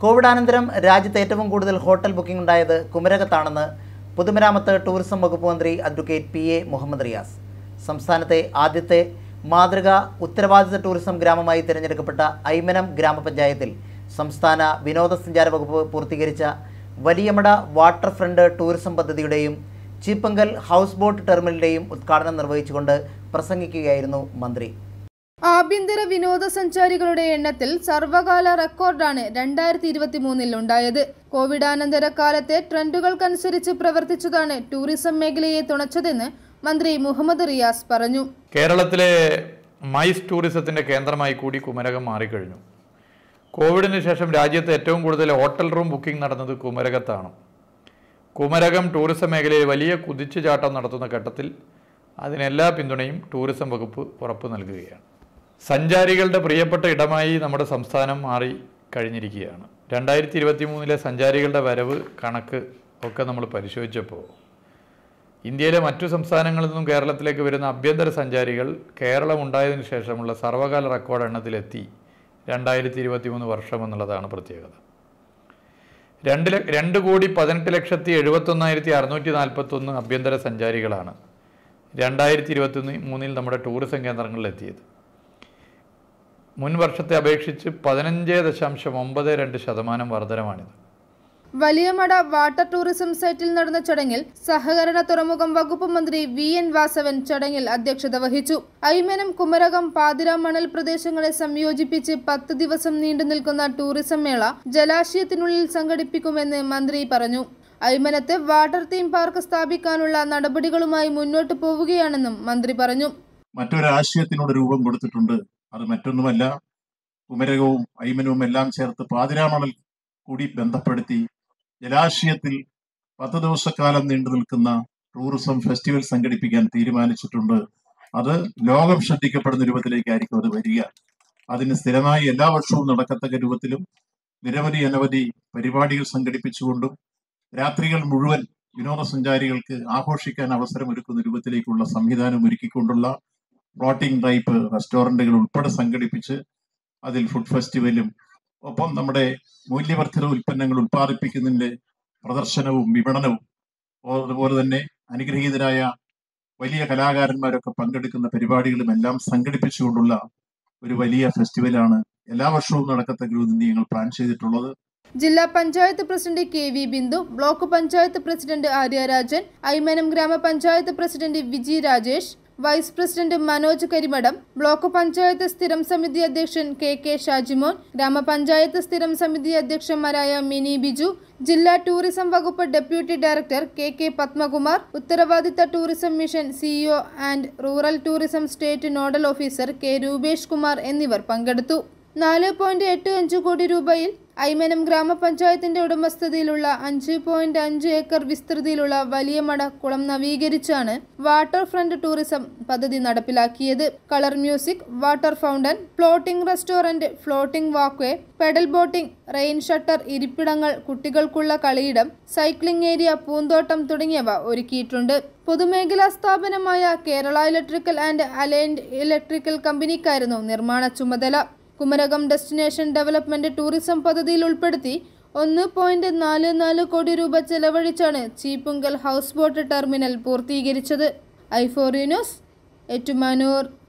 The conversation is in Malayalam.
കോവിഡാനന്തരം രാജ്യത്ത് ഏറ്റവും കൂടുതൽ ഹോട്ടൽ ബുക്കിംഗ് ഉണ്ടായത് കുമരകത്താണെന്ന് പൊതുമരാമത്ത് ടൂറിസം വകുപ്പ് മന്ത്രി advocate P A Muhammad Riyas സംസ്ഥാനത്തെ ആദ്യത്തെ മാതൃക ഉത്തരവാദിത്ത ടൂറിസം ഗ്രാമമായി തിരഞ്ഞെടുക്കപ്പെട്ട ഐമനം ഗ്രാമപഞ്ചായത്തിൽ സംസ്ഥാന വിനോദസഞ്ചാര വകുപ്പ് പൂർത്തീകരിച്ച വലിയമട വാട്ടർ ഫ്രണ്ട് ടൂറിസം പദ്ധതിയുടെയും ചീപ്പങ്കൽ ഹൗസ് ബോട്ട് ടെർമിനലിൻ്റെയും ഉദ്ഘാടനം നിർവഹിച്ചുകൊണ്ട് പ്രസംഗിക്കുകയായിരുന്നു മന്ത്രി ആഭ്യന്തര വിനോദസഞ്ചാരികളുടെ എണ്ണത്തിൽ സർവകാല റെക്കോർഡാണ് രണ്ടായിരത്തി ഇരുപത്തി മൂന്നിൽ ഉണ്ടായത് കോവിഡാനന്തര കാലത്തെ ട്രെൻഡുകൾക്കനുസരിച്ച് പ്രവർത്തിച്ചതാണ് ടൂറിസം മേഖലയെ തുണച്ചതെന്ന് മന്ത്രി മുഹമ്മദ് റിയാസ് പറഞ്ഞു കേരളത്തിലെ മൈസ് ടൂറിസത്തിൻ്റെ കേന്ദ്രമായി കൂടി കുമരകം മാറിക്കഴിഞ്ഞു കോവിഡിന് ശേഷം രാജ്യത്ത് ഏറ്റവും കൂടുതൽ ഹോട്ടൽ റൂം ബുക്കിംഗ് നടന്നത് കുമരകത്താണ് കുമരകം ടൂറിസം മേഖലയിൽ വലിയ കുതിച്ചുചാട്ടം നടത്തുന്ന ഘട്ടത്തിൽ അതിനെല്ലാ പിന്തുണയും ടൂറിസം വകുപ്പ് ഉറപ്പു നൽകുകയാണ് സഞ്ചാരികളുടെ പ്രിയപ്പെട്ട ഇടമായി നമ്മുടെ സംസ്ഥാനം മാറി കഴിഞ്ഞിരിക്കുകയാണ് രണ്ടായിരത്തി ഇരുപത്തി മൂന്നിലെ സഞ്ചാരികളുടെ വരവ് കണക്ക് ഒക്കെ നമ്മൾ പരിശോധിച്ചപ്പോൾ ഇന്ത്യയിലെ മറ്റു സംസ്ഥാനങ്ങളിൽ നിന്നും കേരളത്തിലേക്ക് വരുന്ന ആഭ്യന്തര സഞ്ചാരികൾ കേരളം ഉണ്ടായതിനു ശേഷമുള്ള സർവകാല റെക്കോർഡ് എണ്ണത്തിലെത്തി രണ്ടായിരത്തി ഇരുപത്തി മൂന്ന് വർഷം എന്നുള്ളതാണ് പ്രത്യേകത രണ്ട് ല രണ്ട് കോടി പതിനെട്ട് ലക്ഷത്തി എഴുപത്തൊന്നായിരത്തി അറുന്നൂറ്റി നാൽപ്പത്തൊന്ന് ആഭ്യന്തര സഞ്ചാരികളാണ് രണ്ടായിരത്തി ഇരുപത്തി മൂന്നിൽ നമ്മുടെ ടൂറിസം കേന്ദ്രങ്ങളിൽ എത്തിയത് മുൻ വർഷത്തെ അപേക്ഷിച്ച് പതിനഞ്ച് ദശാംശം ഒമ്പത് രണ്ട് ശതമാനം വർധനമാണിത് വലിയമട വാട്ടർ ടൂറിസം സൈറ്റിൽ നടന്ന ചടങ്ങിൽ സഹകരണ തുറമുഖം വകുപ്പ് മന്ത്രി വി എൻ വാസവൻ ചടങ്ങിൽ അധ്യക്ഷത വഹിച്ചു ഐമനം കുമരകം പാതിര മണൽ പ്രദേശങ്ങളെ സംയോജിപ്പിച്ച് പത്ത് ദിവസം നീണ്ടു നിൽക്കുന്ന ടൂറിസം മേള ജലാശയത്തിനുള്ളിൽ സംഘടിപ്പിക്കുമെന്ന് മന്ത്രി പറഞ്ഞു ഐമനത്ത് വാട്ടർ തീം പാർക്ക് സ്ഥാപിക്കാനുള്ള നടപടികളുമായി മുന്നോട്ട് പോവുകയാണെന്നും മന്ത്രി പറഞ്ഞു മറ്റൊരു ആശയത്തിനോട് രൂപം കൊടുത്തിട്ടുണ്ട് അത് മറ്റൊന്നുമല്ല കുമരകവും ഐമനവും എല്ലാം ചേർത്ത് പാതിരാമണൽ കൂടി ബന്ധപ്പെടുത്തി ജലാശയത്തിൽ പത്ത് ദിവസക്കാലം നീണ്ടു നിൽക്കുന്ന ടൂറിസം ഫെസ്റ്റിവൽ സംഘടിപ്പിക്കാൻ തീരുമാനിച്ചിട്ടുണ്ട് അത് ലോകം ശ്രദ്ധിക്കപ്പെടുന്ന രൂപത്തിലേക്കായിരിക്കും അത് വരിക അതിന് സ്ഥിരമായി എല്ലാ വർഷവും നടക്കത്തക്ക രൂപത്തിലും നിരവധി അനവധി പരിപാടികൾ സംഘടിപ്പിച്ചുകൊണ്ടും രാത്രികൾ മുഴുവൻ വിനോദസഞ്ചാരികൾക്ക് ആഘോഷിക്കാൻ അവസരം ഒരുക്കുന്ന രൂപത്തിലേക്കുള്ള സംവിധാനം ഒരുക്കിക്കൊണ്ടുള്ള ഫ്ലോട്ടിംഗ് ടൈപ്പ് റെസ്റ്റോറന്റുകൾ ഉൾപ്പെടെ സംഘടിപ്പിച്ച് അതിൽ ഫുഡ് ഫെസ്റ്റിവലും ഒപ്പം നമ്മുടെ മൂല്യവർദ്ധിത ഉൽപ്പന്നങ്ങൾ ഉൽപ്പാദിപ്പിക്കുന്നതിന്റെ പ്രദർശനവും വിപണനവും അതുപോലെ തന്നെ അനുഗ്രഹീതരായ വലിയ കലാകാരന്മാരൊക്കെ പങ്കെടുക്കുന്ന പരിപാടികളും എല്ലാം സംഘടിപ്പിച്ചുകൊണ്ടുള്ള ഒരു വലിയ ഫെസ്റ്റിവലാണ് എല്ലാ വർഷവും നടക്കത്തക്ക രൂപത്തിൽ ഞങ്ങൾ പ്ലാൻ ചെയ്തിട്ടുള്ളത് ജില്ലാ panchayat president K V Bindu block panchayat president Arya Rajan Aymanam ഗ്രാമപഞ്ചായത്ത് president Viji Rajesh vice president Manoj Karimadom block panchayat സ്ഥിരം സമിതി അധ്യക്ഷൻ കെ കെ ഷാജിമോൻ ഗ്രാമപഞ്ചായത്ത് സ്ഥിരം സമിതി അധ്യക്ഷന്മാരായ മിനി ബിജു ജില്ലാ ടൂറിസം വകുപ്പ് deputy director K K Padmakumar ഉത്തരവാദിത്ത tourism mission CEO and rural tourism state nodal officer K Rupesh Kumar എന്നിവർ പങ്കെടുത്തു നാല് പോയിന്റ് എട്ട് അഞ്ച് കോടി രൂപയിൽ ഐമനം ഗ്രാമപഞ്ചായത്തിന്റെ ഉടമസ്ഥതയിലുള്ള അഞ്ച് പോയിന്റ് അഞ്ച് ഏക്കർ വിസ്തൃതിയിലുള്ള വലിയ മട കുളം നവീകരിച്ചാണ് വാട്ടർ ഫ്രണ്ട് ടൂറിസം പദ്ധതി നടപ്പിലാക്കിയത് colour music water fountain floating restaurant floating walkway pedal boating rain shutter ഇരിപ്പിടങ്ങൾ കുട്ടികൾക്കുള്ള കളിയിടം സൈക്ലിംഗ് ഏരിയ പൂന്തോട്ടം തുടങ്ങിയവ ഒരുക്കിയിട്ടുണ്ട് പൊതുമേഖലാ സ്ഥാപനമായ Kerala electrical and allied electrical കമ്പനിക്കായിരുന്നു നിർമ്മാണ ചുമതല കുമരകം ഡെസ്റ്റിനേഷൻ ഡെവലപ്മെന്റ് ടൂറിസം പദ്ധതിയിൽ ഉൾപ്പെടുത്തി ഒന്ന് പോയിന്റ് നാല് നാല് കോടി രൂപ ചെലവഴിച്ചാണ് ചീപ്പുങ്കൽ ഹൗസ് ബോട്ട് ടെർമിനൽ പൂർത്തീകരിച്ചത് ഐഫോറി ന്യൂസ് ഏറ്റുമാനൂർ